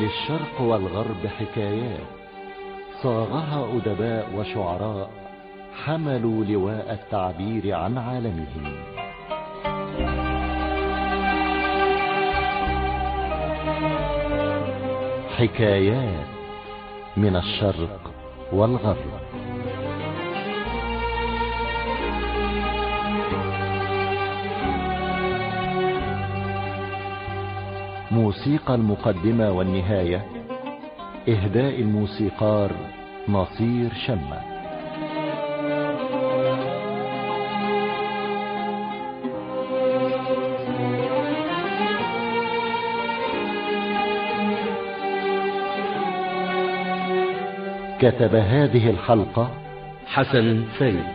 للشرق والغرب حكايات صاغها أدباء وشعراء حملوا لواء التعبير عن عالمهم حكايات من الشرق والغرب موسيقى المقدمة والنهاية إهداء الموسيقار نصير شمة كتب هذه الحلقة حسن فايد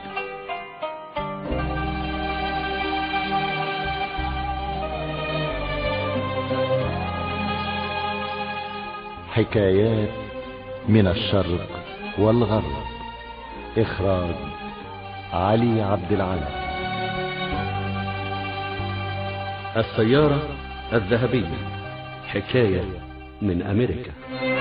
حكايات من الشرق والغرب إخراج علي عبد العال السيارة الذهبية حكاية من أمريكا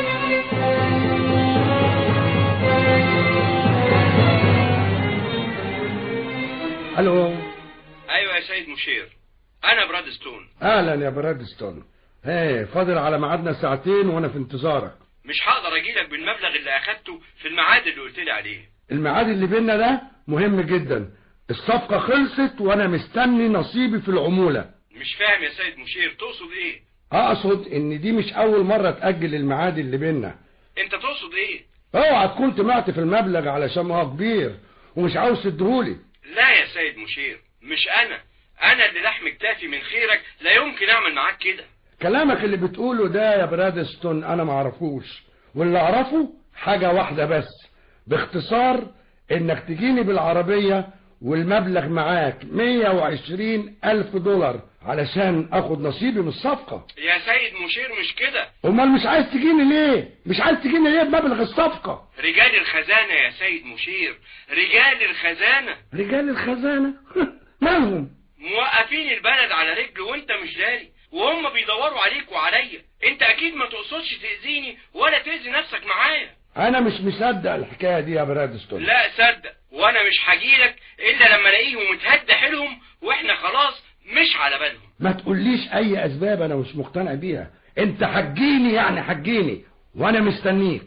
الو ايوه يا سيد مشير انا براد ستون اهلا يا برادستون ايه فاضل على ميعادنا ساعتين وانا في انتظارك مش هقدر اجيلك بالمبلغ اللي اخدته في الميعاد اللي قلت لي عليه الميعاد اللي بينا ده مهم جدا الصفقة خلصت وانا مستني نصيبي في العمولة مش فاهم يا سيد مشير تقصد ايه اقصد ان دي مش اول مرة تأجل الميعاد اللي بينا انت تقصد ايه اوعى تكون طمعت في المبلغ علشان هو كبير ومش عاوز تديهولي لا يا سيد مشير مش انا انا اللي لحم كتافي من خيرك لا يمكن اعمل معاك كده كلامك اللي بتقوله ده يا برادستون انا معرفوش واللي اعرفه حاجة واحدة بس باختصار انك تجيني بالعربية والمبلغ معاك 120 الف دولار علشان اخد نصيبي من الصفقة يا سيد مشير مش كده امال مش عايز تجيني ليه مش عايز تجيني ليه بمبلغ الصفقة رجال الخزانة يا سيد مشير رجال الخزانة رجال الخزانة مالهم موقفين البلد على رجل وانت مش داري وهم بيدوروا عليك وعليا انت اكيد ما تقصدش تأذيني ولا تأذي نفسك معايا انا مش مصدق الحكاية دي يا برادستون لا صدق وانا مش هجيلك الا لما الاقيهم متهدى حيلهم واحنا خلاص مش على بالهم ما تقوليش اي اسباب انا مش مقتنع بيها انت حجيني يعني حجيني وانا مستنيك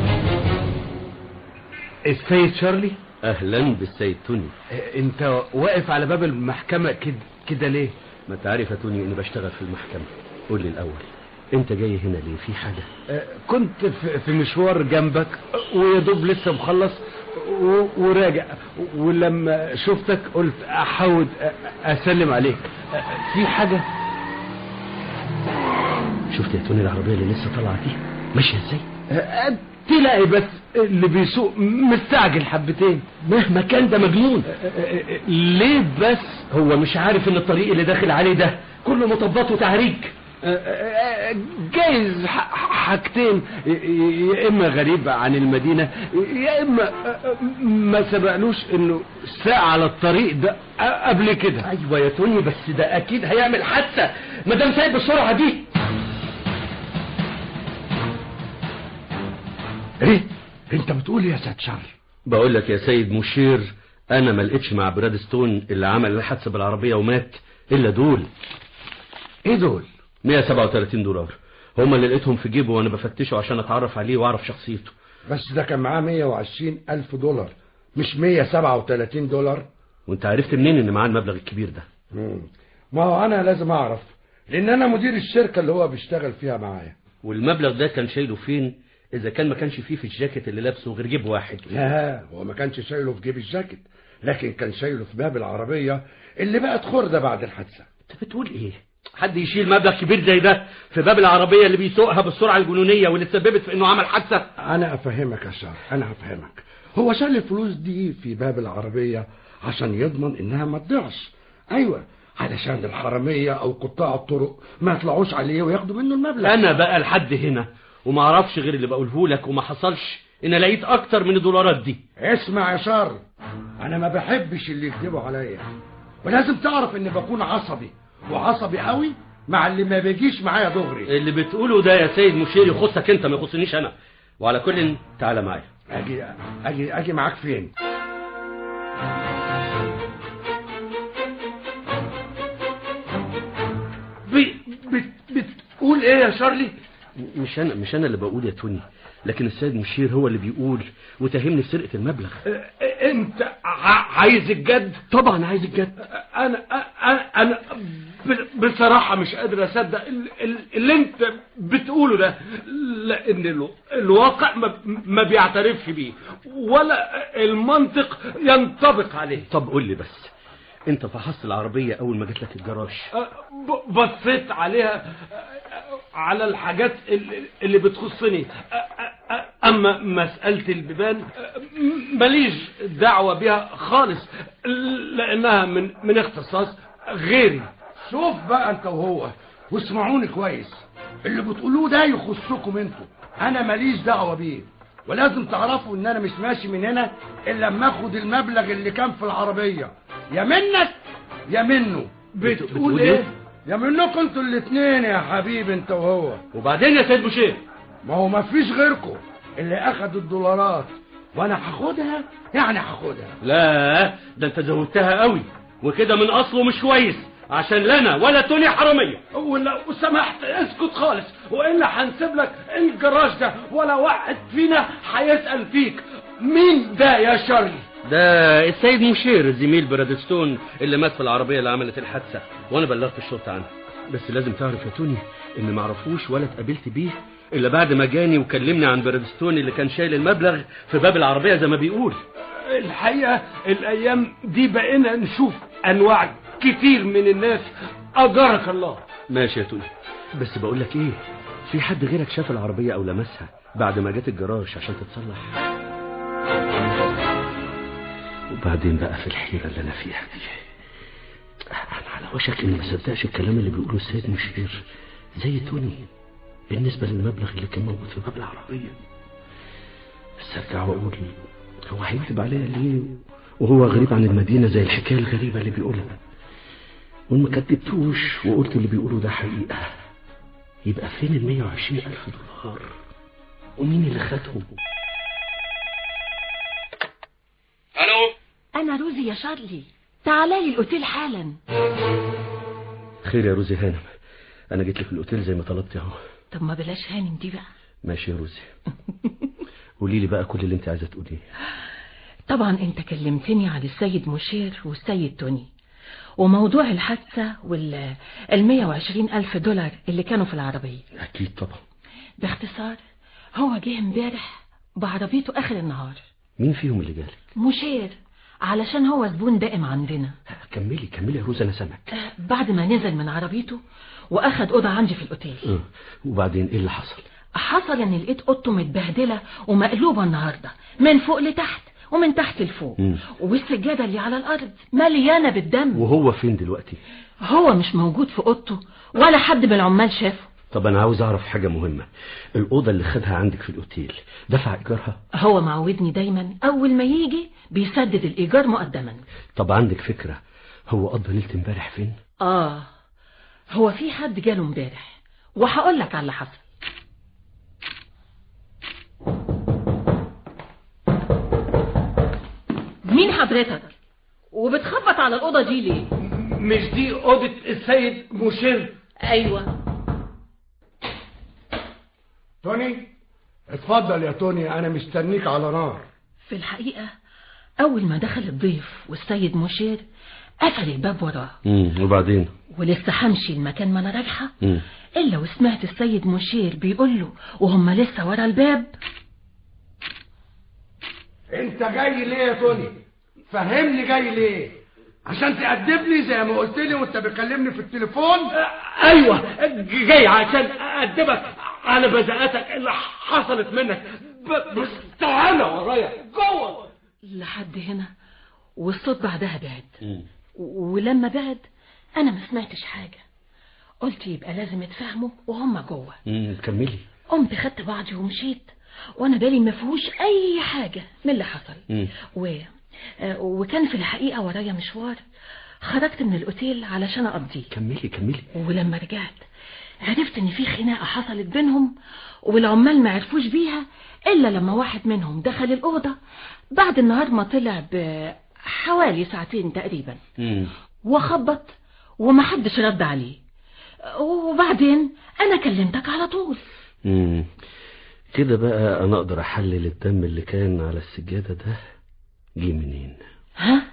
السيد شارلي أهلا بالسيد توني آه، انت واقف على باب المحكمة كده كده ليه ما تعرف يا توني إني بشتغل في المحكمة قول لي الأول أنت جاي هنا ليه في حاجة آه، كنت في في مشوار جنبك آه، ويا دوب لسه مخلص و- وراجع ولما شفتك قلت احاول آه، اسلم عليك آه، في حاجة شفت يا توني العربية اللي لسه طالعة دي ماشية ازاي آه، تلاقي بس اللي بيسوق مستعجل حبتين مهما كان ده مجنون آه، آه، ليه بس هو مش عارف ان الطريق اللي داخل عليه ده كله مطبات وتهريج جايز ح- حاجتين يا اما غريب عن المدينة يا اما ما سبقلوش انه ساعة على الطريق ده قبل كده ايوه يا توني بس ده اكيد هيعمل حادثة ما دام سايق بالسرعة دي ايه انت بتقول إيه يا سيد شارلي بقول لك يا سيد مشير انا ما لقيتش مع براد ستون اللي عمل الحادثة بالعربية ومات الا دول ايه دول 137 دولار هما اللي لقيتهم في جيبه وانا بفتشه عشان اتعرف عليه واعرف شخصيته بس ده كان معاه 120 الف دولار مش 137 دولار وانت عرفت منين ان معاه المبلغ الكبير ده مم. ما هو انا لازم اعرف لان انا مدير الشركة اللي هو بيشتغل فيها معايا والمبلغ ده كان شايله فين اذا كان ما كانش فيه في الجاكيت اللي لابسه غير جيب واحد لا هو ما كانش شايله في جيب الجاكيت لكن كان شايله في باب العربية اللي بقت خردة بعد الحادثة انت بتقول ايه حد يشيل مبلغ كبير زي ده في باب العربية اللي بيسوقها بالسرعة الجنونية واللي تسببت في انه عمل حادثة انا افهمك يا شار انا هفهمك هو شال الفلوس دي في باب العربية عشان يضمن انها ما تضيعش ايوه علشان الحرامية او قطاع الطرق ما يطلعوش عليه وياخدوا منه المبلغ انا بقى لحد هنا وما اعرفش غير اللي بقوله لك وما حصلش ان لقيت اكتر من الدولارات دي اسمع يا شار انا ما بحبش اللي يكذبوا عليا ولازم تعرف اني بكون عصبي وعصبي قوي مع اللي ما بيجيش معايا دغري اللي بتقوله ده يا سيد مشير يخصك انت ما يخصنيش انا وعلى كل تعالى معايا اجي اجي اجي معاك فين بي بت بتقول ايه يا شارلي مش انا مش انا اللي بقول يا توني لكن السيد مشير هو اللي بيقول وتهمني في سرقه المبلغ اه، انت ع- عايز الجد طبعا عايز الجد انا انا انا ب- بصراحه مش قادر اصدق ال- ال- اللي انت بتقوله ده لان ال- الواقع ما- ما بيعترفش بيه ولا المنطق ينطبق عليه طب قول لي بس انت فحصت العربيه اول ما جت لك الجراج أه، ب- بصيت عليها أه، على الحاجات اللي- اللي بتخصني أه، أه، أه، اما مسألة البيبان أه، م- ماليش دعوة بيها خالص لانها من من اختصاص غيري شوف بقى انت وهو واسمعوني كويس اللي بتقولوه ده يخصكم انتوا انا ماليش دعوة بيه ولازم تعرفوا ان انا مش ماشي من هنا الا لما اخد المبلغ اللي كان في العربية يا منك يا منه بتقول بتقول إيه؟ ايه يا منكم انتوا الاتنين يا حبيبي انت وهو وبعدين يا سيد مشير ما هو ما فيش غيركم اللي اخدوا الدولارات وانا هاخدها يعني هاخدها لا ده انت زودتها قوي وكده من اصله مش كويس عشان لنا ولا توني حراميه ولو سمحت اسكت خالص والا هنسيب لك الجراج ده ولا واحد فينا هيسال فيك مين ده يا شارلي ده السيد مشير زميل برادستون اللي مات في العربيه اللي عملت الحادثه وانا بلغت الشرطه عنه بس لازم تعرف يا توني ان ما عرفوش ولا اتقابلت بيه الا بعد ما جاني وكلمني عن برادستون اللي كان شايل المبلغ في باب العربيه زي ما بيقول الحقيقة الأيام دي بقينا نشوف أنواع كتير من الناس أجرك الله ماشي يا توني بس بقول لك ايه في حد غيرك شاف العربيه او لمسها بعد ما جت الجراج عشان تتصلح وبعدين بقى في الحيره اللي انا فيها دي انا على وشك اني ما صدقش الكلام اللي بيقوله السيد مشير زي توني بالنسبه للمبلغ اللي كان موجود في باب العربيه بس ارجع واقول هو هيكذب عليا ليه وهو غريب عن المدينه زي الحكايه الغريبه اللي بيقولها وإن ما كدبتوش وقلت اللي بيقوله ده حقيقة يبقى فين ال 120 ألف دولار ومين اللي خدهم الو أنا روزي يا شارلي تعالى لي الأوتيل حالا خير يا روزي هانم أنا جيت لك الأوتيل زي ما طلبت أهو طب ما بلاش هانم دي بقى ماشي يا روزي قولي لي بقى كل اللي أنت عايزة تقوليه طبعا أنت كلمتني عن السيد مشير والسيد توني وموضوع الحادثة وال ال 120 ألف دولار اللي كانوا في العربية أكيد طبعا باختصار هو جه امبارح بعربيته آخر النهار مين فيهم اللي جالك مشير علشان هو زبون دائم عندنا كملي كملي يا روزي أنا سامعك آه، بعد ما نزل من عربيته وأخد أوضة عندي في الأوتيل آه، وبعدين إيه اللي حصل حصل ان لقيت اوضته متبهدله ومقلوبه النهارده من فوق لتحت ومن تحت لفوق مم. والسجاده اللي على الارض مليانه بالدم وهو فين دلوقتي هو مش موجود في اوضته ولا حد من العمال شافه طب أنا عاوز أعرف حاجة مهمة الأوضة اللي خدها عندك في الأوتيل دفع إيجارها هو معودني دايما اول ما يجي بيسدد الايجار مقدما طب عندك فكرة هو قضى ليلة امبارح فين اه هو في حد جاله امبارح وهقول لك على اللي حصل مين حضرتك وبتخبط على الاوضه دي ليه مش دي أوضة السيد مشير ايوه توني اتفضل يا توني أنا مستنيك على نار في الحقيقه اول ما دخل الضيف والسيد مشير قفل الباب وراه امم وبعدين ولسه همشي المكان ما انا رايحه امم الا وسمعت السيد مشير بيقول له وهم لسه ورا الباب انت جاي ليه يا توني فهمني جاي ليه عشان تأدبني زي ما قلت لي وانت بتكلمني في التليفون ايوه جاي عشان أدبك على بذاءتك اللي حصلت منك ب- بس تعالى ورايا جوه لحد هنا والصوت بعدها بعد مم. ولما بعد انا ما سمعتش حاجه قلت يبقى لازم يتفاهموا وهم جوه امم كملي قمت خدت بعضي ومشيت وانا بالي ما فيهوش اي حاجه من اللي حصل مم. و... آه، وكان في الحقيقه ورايا مشوار خرجت من الاوتيل علشان اقضيه كملي كملي ولما رجعت عرفت ان في خناقة حصلت بينهم والعمال ما عرفوش بيها الا لما واحد منهم دخل الاوضة بعد النهار ما طلع بحوالي ساعتين تقريبا مم. وخبط ومحدش رد عليه وبعدين انا كلمتك على طول مم. كده بقى انا اقدر احلل الدم اللي كان على السجادة ده جه منين ها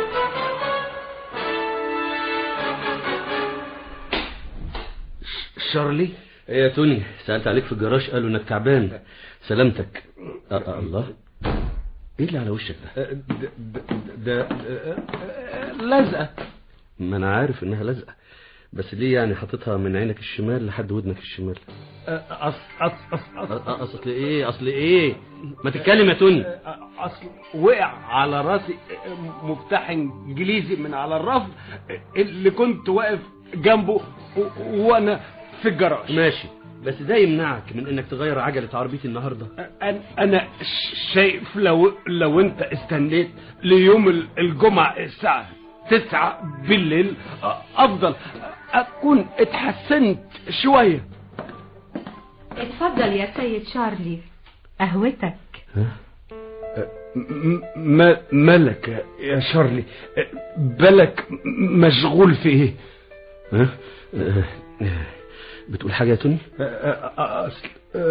شارلي ايه يا توني سألت عليك في الجراج قالوا انك تعبان سلامتك أه أه الله ايه اللي على وشك ده ده, ده, ده لزقة ما انا عارف انها لازقه بس ليه يعني حاططها من عينك الشمال لحد ودنك الشمال أص أص أص أ- أص أ- اصل ايه اصل ايه ما تتكلم يا توني أصل وقع على راسي مفتاح انجليزي من على الرف اللي كنت واقف جنبه و- وانا في الجراج ماشي بس ده يمنعك من انك تغير عجلة عربيتي النهاردة أنا- انا ش- شايف لو لو انت استنيت ليوم ال- الجمعة الساعة تسعة بالليل أ- افضل اكون اتحسنت شوية اتفضل يا سيد شارلي قهوتك ها؟ م- م- مالك يا شارلي بالك مشغول في ايه ها؟ آه، آه، بتقول حاجة يا توني اصل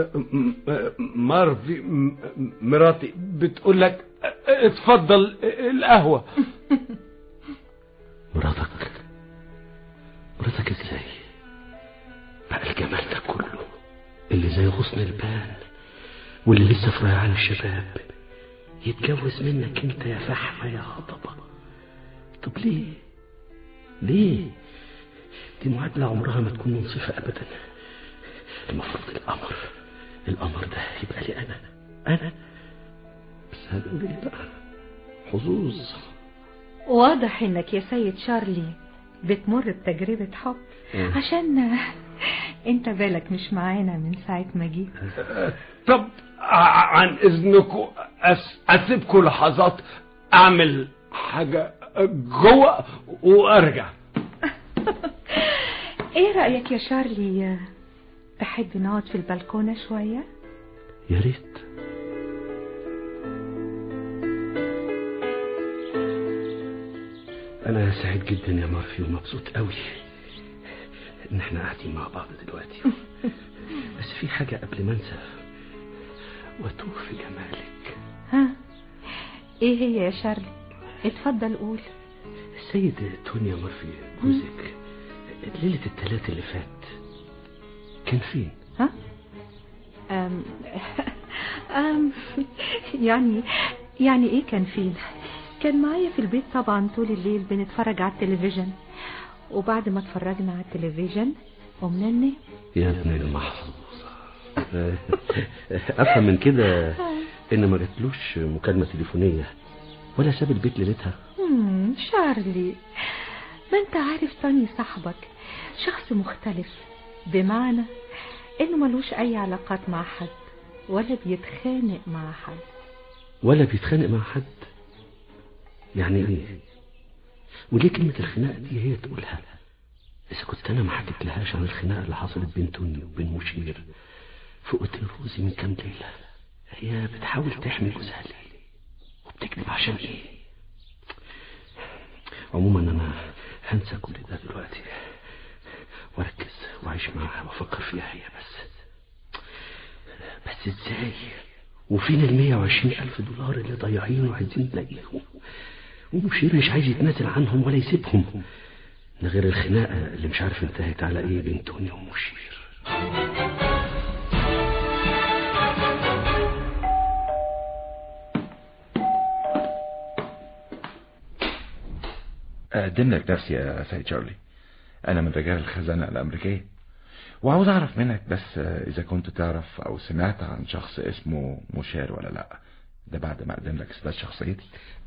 مارفي م- مراتي بتقول لك اتفضل القهوة مراتك مراتك ازاي بقى الجمال ده كله اللي زي غصن البال واللي لسه في ريعان الشباب يتجوز منك انت يا فحمة يا هضبة طب ليه ليه دي معادلة عمرها ما تكون منصفة ابدا المفروض القمر القمر ده يبقى لي انا انا بس هنقول ايه بقى حظوظ واضح انك يا سيد شارلي بتمر بتجربة حب مم. عشان انت بالك مش معانا من ساعة ما جيت طب ع- عن اذنكم أس- اسيبكم لحظات اعمل حاجة جوه وارجع ايه رأيك يا شارلي تحب نقعد في البلكونة شوية يا ريت انا سعيد جدا يا مارفي ومبسوط قوي ان احنا قاعدين مع بعض دلوقتي بس في حاجة قبل ما انسى واتوه في جمالك ها ايه هي يا شارلي اتفضل قول السيد تونيا مارفي جوزك ليلة الثلاث اللي فات كان فين ها أم أم يعني يعني ايه كان فين كان معايا في البيت طبعا طول الليل بنتفرج على التلفزيون وبعد ما اتفرجنا على التلفزيون قمنا ننام يا ابن المحظوظ افهم من كده ان ما جاتلوش مكالمة تليفونية ولا ساب البيت ليلتها مم، شارلي ما انت عارف تاني صاحبك شخص مختلف بمعنى انه ملوش اي علاقات مع حد ولا بيتخانق مع حد ولا بيتخانق مع حد يعني ايه وليه كلمة الخناقة دي هي تقولها إذا كنت أنا ما حكيت لهاش عن الخناقة اللي حصلت بين توني وبين مشير في أوتيل روزي من كام ليلة هي بتحاول تحمي جوزها ليه وبتكذب عشان إيه عموما أنا هنسى كل ده دلوقتي واركز واعيش معاها وافكر فيها هي بس بس ازاي وفين ال 120 ألف دولار اللي ضايعين وعايزين نلاقيهم ومشير مش عايز يتنازل عنهم ولا يسيبهم ده غير الخناقة اللي مش عارف انتهت على ايه بين توني ومشير أقدم لك نفسي يا سيد شارلي أنا من رجال الخزانة الأمريكية وعاوز أعرف منك بس إذا كنت تعرف أو سمعت عن شخص اسمه مشير ولا لأ ده بعد ما أقدم لك إثبات شخصيتي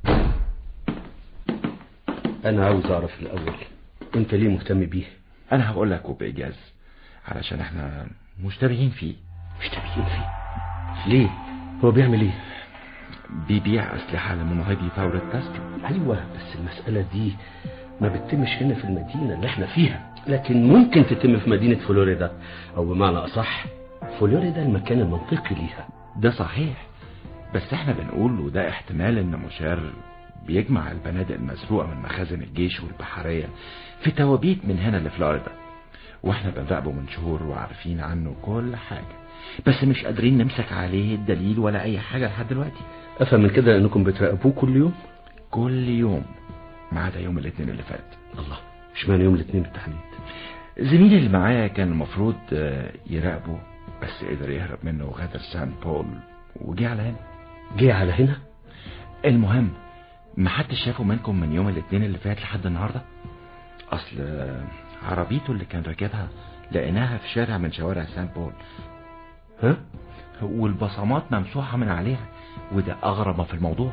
انا عاوز اعرف الاول انت ليه مهتم بيه أنا هقول لك وبإيجاز علشان إحنا مشتبهين فيه مشتبهين فيه ليه هو بيعمل ايه بيبيع أسلحة لمناهضي ثورة كاسترو ايوه بس المسألة دي ما بتتمش هنا في المدينة اللي احنا فيها لكن ممكن تتم في مدينة فلوريدا او بمعنى اصح فلوريدا المكان المنطقي ليها ده صحيح بس احنا بنقول وده احتمال ان مشار بيجمع البنادق المسروقة من مخازن الجيش والبحرية في توابيت من هنا لفلوريدا واحنا بنراقبه من شهور وعارفين عنه كل حاجة بس مش قادرين نمسك عليه الدليل ولا اي حاجة لحد دلوقتي افهم من كده انكم بتراقبوه كل يوم كل يوم ما عدا يوم الاثنين اللي فات الله اشمعنى يوم الاثنين بالتحديد زميلي اللي معايا كان المفروض آه، يراقبه بس قدر يهرب منه وغادر سان بول وجي على هنا جه على هنا المهم ما حدش شافه منكم من يوم الاثنين اللي فات لحد النهارده اصل آه، عربيته اللي كان راكبها لقيناها في شارع من شوارع سان بول ها والبصمات ممسوحة من عليها وده أغرب ما في الموضوع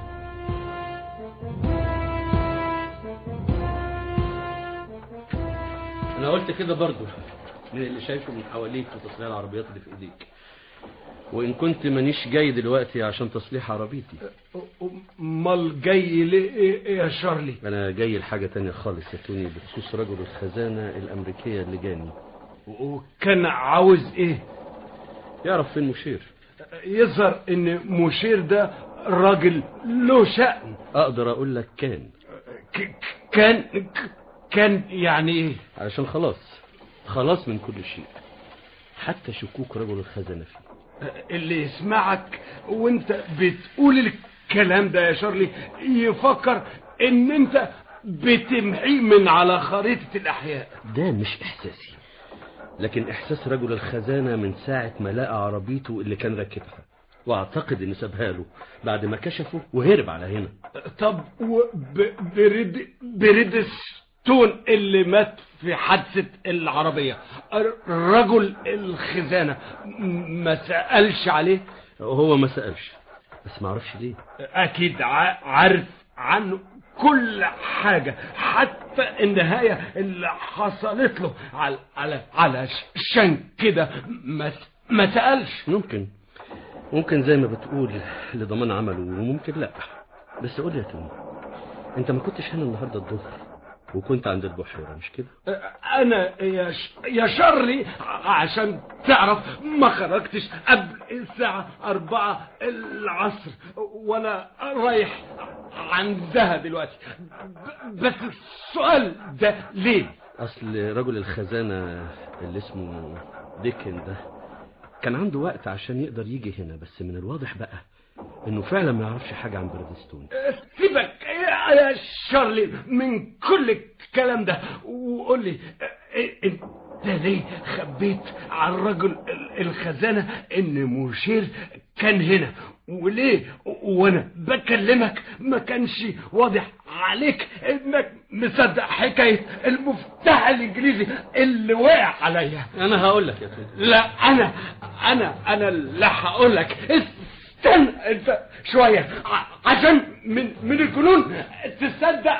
انا قلت كده برضو من اللي شايفه من حواليك وتصليح العربيات اللي في ايديك وان كنت مانيش جاي دلوقتي عشان تصليح عربيتي امال جاي ليه إيه يا شارلي انا جاي لحاجة تانية خالص يا توني بخصوص رجل الخزانة الامريكية اللي جاني وكان عاوز ايه يعرف فين مشير يظهر ان مشير ده راجل له شأن اقدر اقول لك كان ك- ك- كان ك- كان يعني ايه علشان خلاص خلاص من كل شيء حتى شكوك رجل الخزانة فيه اللي يسمعك وانت بتقول الكلام ده يا شارلي يفكر ان انت بتمحيه من على خريطة الاحياء ده مش احساسي لكن احساس رجل الخزانة من ساعة ما لقى عربيته اللي كان راكبها واعتقد ان سابها له بعد ما كشفه وهرب على هنا طب وبريد بريد ستون اللي مات في حادثة العربية رجل الخزانة م- ما سألش عليه هو ما سألش بس ما اعرفش ليه اكيد ع- عارف عنه كل حاجة حتى النهاية اللي حصلت له على على على شان كده ما س- ما سألش ممكن ممكن زي ما بتقول لضمان عمله وممكن لا بس قول لي يا توني انت ما كنتش هنا النهارده الظهر وكنت عند البحيرة مش كده انا يا ش... يا شارلي عشان تعرف ما خرجتش قبل الساعة أربعة العصر وانا رايح عندها دلوقتي ب- بس السؤال ده ليه اصل رجل الخزانة اللي اسمه ديكن ده كان عنده وقت عشان يقدر يجي هنا بس من الواضح بقى انه فعلا ما يعرفش حاجة عن بريدستون سيبك يا يا شارلي من كل الكلام ده وقول لي إيه- انت ليه خبيت عن رجل ال- الخزانة ان مشير كان هنا وليه وانا بكلمك ما كانش واضح عليك انك مصدق حكاية المفتاح الانجليزي اللي وقع عليا انا هقول لك يا توني لا انا انا انا اللي هقول لك استنى انت شويه ع- عشان من من الجنون تصدق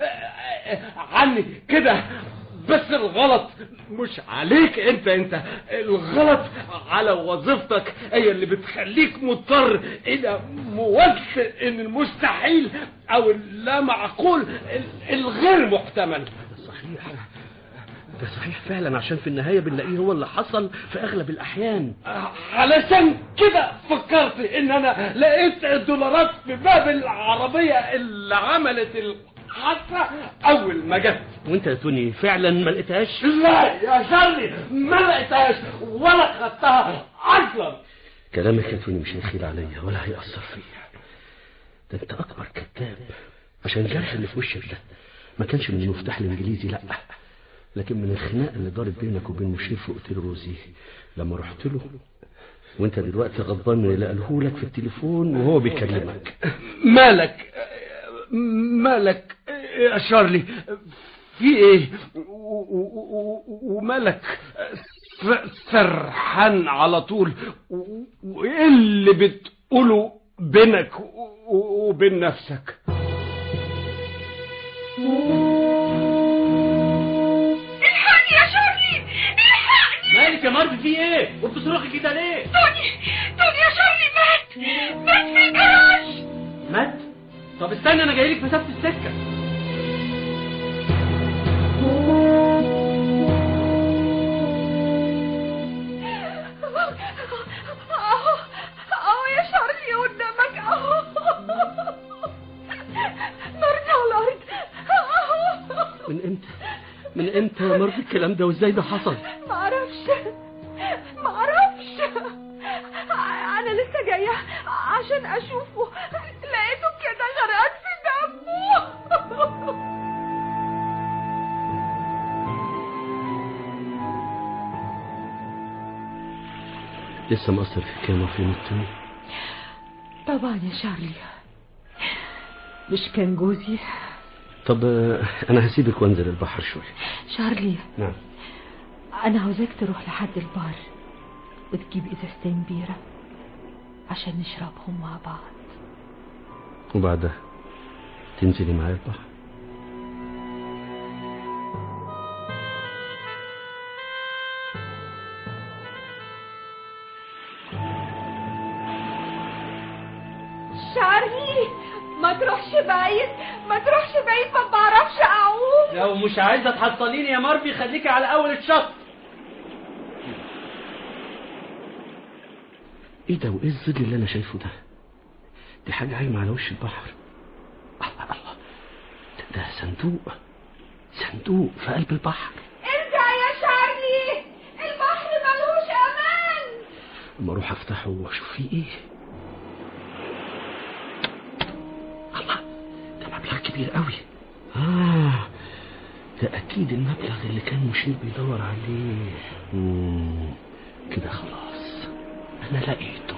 عني كده بس الغلط مش عليك انت انت الغلط على وظيفتك هي اللي بتخليك مضطر الى مواجهه ان المستحيل او اللا معقول ال- الغير محتمل صحيح ده صحيح فعلا عشان في النهاية بنلاقيه هو اللي حصل في اغلب الاحيان علشان كده فكرت ان انا لقيت الدولارات في باب العربية اللي عملت الحادثة اول ما جت وانت يا توني فعلا ما لقيتهاش لا يا شارلي ما لقيتهاش ولا خدتها اصلا كلامك يا توني مش هيخيل عليا ولا هيأثر فيا ده انت اكبر كذاب عشان الجرح اللي في وشك ده ما كانش من المفتاح الانجليزي لا لكن من الخناقه اللي دارت بينك وبين مشير في اوتيل روزي لما رحت له وانت دلوقتي غضبان من اللي قاله لك في التليفون وهو بيكلمك مالك مالك يا شارلي في ايه و- و- و- ومالك س- سرحان على طول و- وايه اللي بتقوله بينك و- و- وبين نفسك الحقني يا شارلي الحقني مالك يا مرض في ايه وبتصرخي كده ليه توني توني يا شارلي مات مات في الجراج مات طب استنى انا جاي لك مسافه السكه مارفي الكلام ده وازاي ده حصل معرفش معرفش انا لسه جايه عشان اشوفه لقيته كده غرقان في دمه لسه مأثر فيك يا مارفي متني طبعا يا شارلي مش كان جوزي طب آه، انا هسيبك وانزل البحر شويه شارلي نعم انا عاوزاك تروح لحد البار وتجيب ازازتين بيرة عشان نشربهم مع بعض وبعدها تنزلي معايا البحر شارلي ما تروحش بعيد ما تروحش بعيد ما بعرفش اعوم لو مش عايزه تحصليني يا مارفي خليكي على اول الشط ايه ده وايه الظل اللي انا شايفه ده دي حاجه عايمه على وش البحر الله الله ده, ده صندوق صندوق في قلب البحر ارجع يا شارلي البحر ملوش امان اما اروح افتحه واشوف فيه ايه الله ده مبلغ كبير قوي اه ده اكيد المبلغ اللي كان مشير بيدور عليه مم. كده خلاص انا لقيته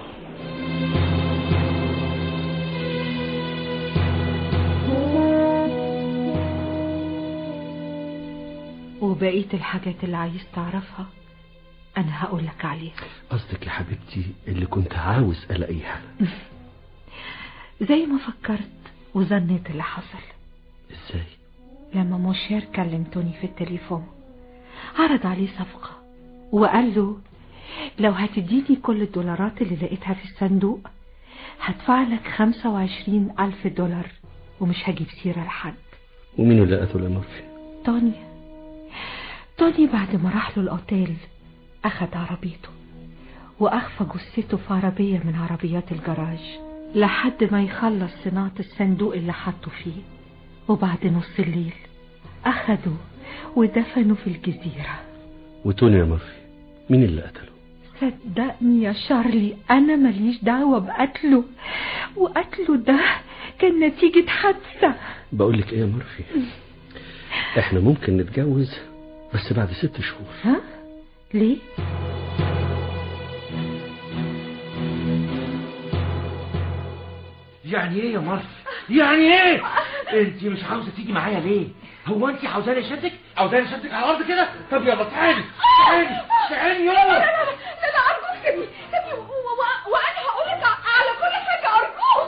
وبقية الحاجات اللي عايز تعرفها انا هقولك عليها قصدك يا حبيبتي اللي كنت عاوز الاقيها زي ما فكرت وظنيت اللي حصل ازاي لما موشير كلم توني في التليفون عرض عليه صفقة وقال له لو هتديني كل الدولارات اللي لقيتها في الصندوق هدفع لك خمسة وعشرين ألف دولار ومش هجيب سيرة لحد ومين اللي قتل يا مارفي توني توني بعد ما راح له الأوتيل أخد عربيته وأخفى جثته في عربية من عربيات الجراج لحد ما يخلص صناعة الصندوق اللي حطه فيه وبعد نص الليل أخدوا ودفنوا في الجزيرة وتوني يا مارفي مين اللي قتله صدقني يا شارلي أنا ماليش دعوة بقتله وقتله ده كان نتيجة حادثة بقول لك ايه يا مارفي احنا ممكن نتجوز بس بعد ست شهور ها؟ ليه؟ يعني ايه يا مارفي يعني ايه انت مش عاوزه تيجي معايا ليه هو انت عاوزاني اشدك عاوزاني اشدك على الارض كده طب يلا تعالي تعالي تعالي يلا لا لا ارجوك سيبني سيبني و- و- وانا هقول لك على كل حاجه ارجوك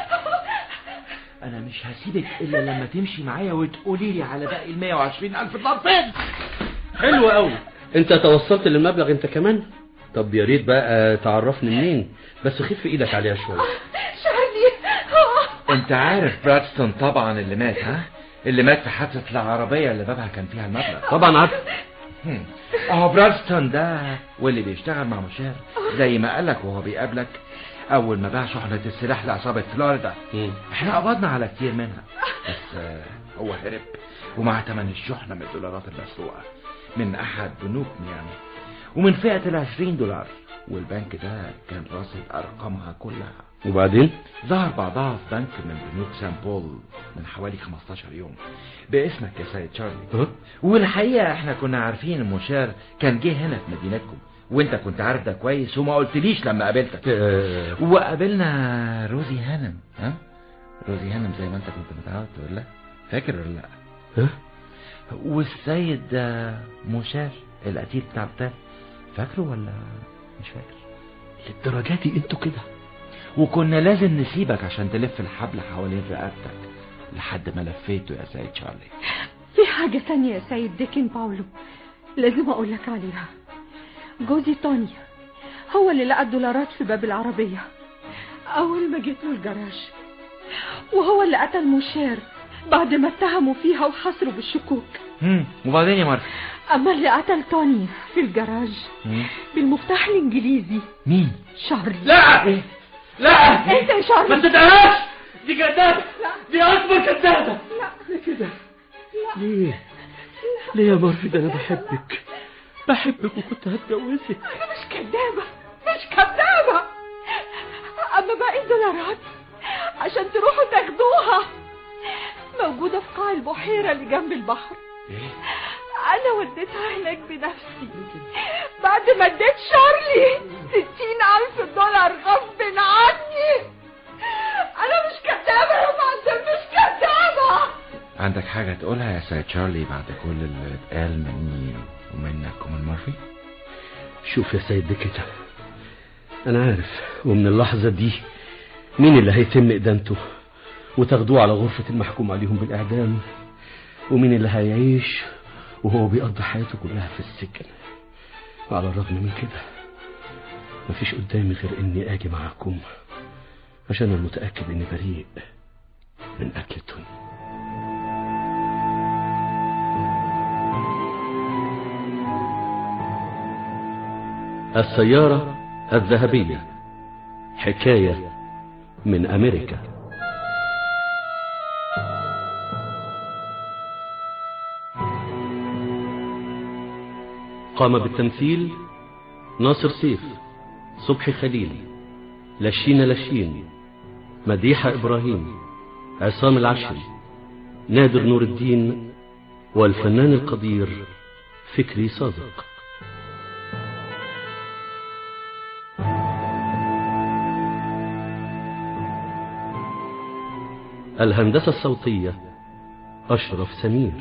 انا مش هسيبك الا لما تمشي معايا وتقولي لي على باقي ال 120 الف دولار فين حلو قوي انت توصلت للمبلغ انت كمان طب يا ريت بقى تعرفني منين بس خف ايدك عليها شويه شارلي آه. انت عارف برادستون طبعا اللي مات ها اللي مات في حادثة العربية اللي بابها كان فيها المبلغ طبعا عارف هم. اهو برادستون ده واللي بيشتغل مع مشير زي ما قالك وهو بيقابلك اول ما باع شحنة السلاح لعصابة فلوريدا مم. احنا قبضنا على كتير منها بس آه، هو هرب ومع تمن الشحنة من الدولارات المسروقة من احد بنوك ميامي ومن فئة العشرين دولار والبنك ده كان راسل ارقامها كلها وبعدين ظهر بعضها في بنك من بنوك سان بول من حوالي 15 يوم باسمك يا سيد شارلي ها؟ والحقيقة احنا كنا عارفين المشير كان جه هنا في مدينتكم وانت كنت عارف ده كويس وما قلتليش لما قابلتك آه، وقابلنا روزي هانم ها روزي هانم زي ما انت كنت متعود تقول لها فاكر ولا لا ها والسيد آه، مشير القتيل بتاع بتاع فاكره ولا مش فاكر للدرجة دي انتوا كده وكنا لازم نسيبك عشان تلف الحبل حوالين رقبتك لحد ما لفيته يا سيد شارلي في حاجة تانية يا سيد ديكن باولو لازم أقول لك عليها جوزي توني هو اللي لقى الدولارات في باب العربية أول ما جيت له الجراج وهو اللي قتل مشير بعد ما اتهموا فيها وحصروا بالشكوك هم وبعدين يا مارك أما اللي قتل توني في الجراج هم؟ بالمفتاح الإنجليزي مين شارلي لا لا أنت يا ما شارلي ليه يا مورفي ده انا بحبك بحبك وكنت هتجوزك انا مش كدابة مش كدابة اما باقي الدولارات عشان تروحوا تاخدوها موجودة في قاع البحيرة اللي جنب البحر انا وديتها هناك بنفسي بعد ما اديت شارلي ستين الف دولار غصب عني انا مش كدابة يا معلم مش كدابة عندك حاجة تقولها يا سيد شارلي بعد كل اللي اتقال مني ومنك ومن مورفي شوف يا سيد كده انا عارف ومن اللحظة دي مين اللي هيتم ادانته وتاخدوه على غرفة المحكوم عليهم بالاعدام ومين اللي هيعيش وهو بيقضي حياته كلها في السجن وعلى الرغم من كده مفيش قدامي غير اني اجي معاكم عشان انا متأكد اني بريء من قتل توني السيارة الذهبية حكاية من أمريكا قام بالتمثيل ناصر سيف صبحي خليل لشين لشين مديحة إبراهيم عصام العشري نادر نور الدين والفنان القدير فكري صادق الهندسة الصوتية أشرف سمير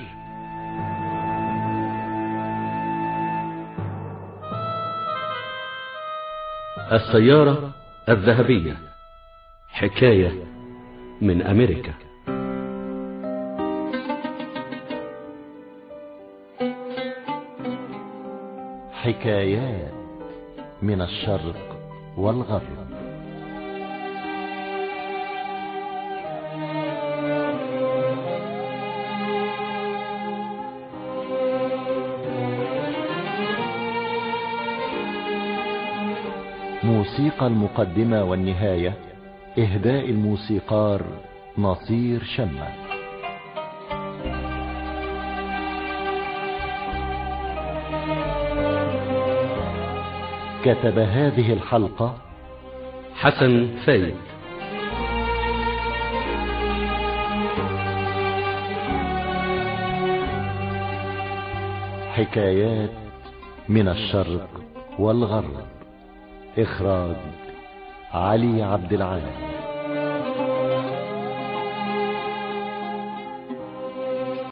السيارة الذهبية حكاية من أمريكا حكايات من الشرق والغرب موسيقى المقدمة والنهاية إهداء الموسيقار نصير شمة كتب هذه الحلقة حسن فايد حكايات من الشرق والغرب إخراج علي عبد العال